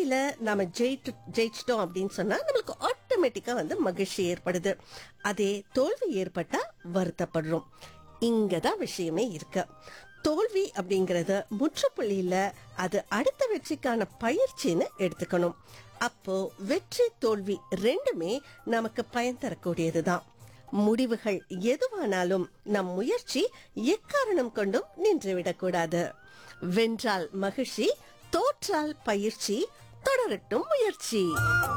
போட்டியில நாம ஜெயிட்டு ஜெயிச்சிட்டோம் அப்படின்னு சொன்னா நம்மளுக்கு ஆட்டோமேட்டிக்கா வந்து மகிழ்ச்சி ஏற்படுது அதே தோல்வி ஏற்பட்டா வருத்தப்படுறோம் இங்கதான் விஷயமே இருக்கு தோல்வி அப்படிங்கறது முற்றுப்புள்ளியில அது அடுத்த வெற்றிக்கான பயிற்சின்னு எடுத்துக்கணும் அப்போ வெற்றி தோல்வி ரெண்டுமே நமக்கு பயன் தரக்கூடியதுதான் முடிவுகள் எதுவானாலும் நம் முயற்சி எக்காரணம் கொண்டும் நின்றுவிடக்கூடாது வென்றால் மகிழ்ச்சி தோற்றால் பயிற்சி தொடரட்டும் முயற்சி